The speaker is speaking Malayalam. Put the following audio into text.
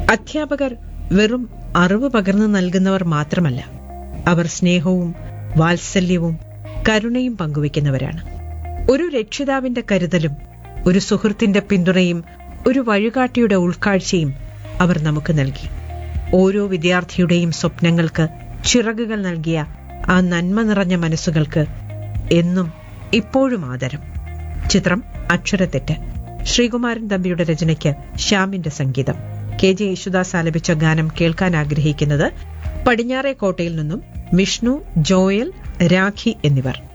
അധ്യാപകർ വെറും അറിവ് പകർന്നു നൽകുന്നവർ മാത്രമല്ല അവർ സ്നേഹവും വാത്സല്യവും കരുണയും പങ്കുവെക്കുന്നവരാണ് ഒരു രക്ഷിതാവിന്റെ കരുതലും ഒരു സുഹൃത്തിന്റെ പിന്തുണയും ഒരു വഴികാട്ടിയുടെ ഉൾക്കാഴ്ചയും അവർ നമുക്ക് നൽകി ഓരോ വിദ്യാർത്ഥിയുടെയും സ്വപ്നങ്ങൾക്ക് ചിറകുകൾ നൽകിയ ആ നന്മ നിറഞ്ഞ മനസ്സുകൾക്ക് എന്നും ഇപ്പോഴും ആദരം ചിത്രം അക്ഷരത്തെറ്റ് ശ്രീകുമാരൻ തമ്പിയുടെ രചനയ്ക്ക് ശ്യാമിന്റെ സംഗീതം കെ ജെ യേശുദാസ് ആലപിച്ച ഗാനം കേൾക്കാൻ ആഗ്രഹിക്കുന്നത് പടിഞ്ഞാറേ കോട്ടയിൽ നിന്നും വിഷ്ണു ജോയൽ രാഖി എന്നിവർ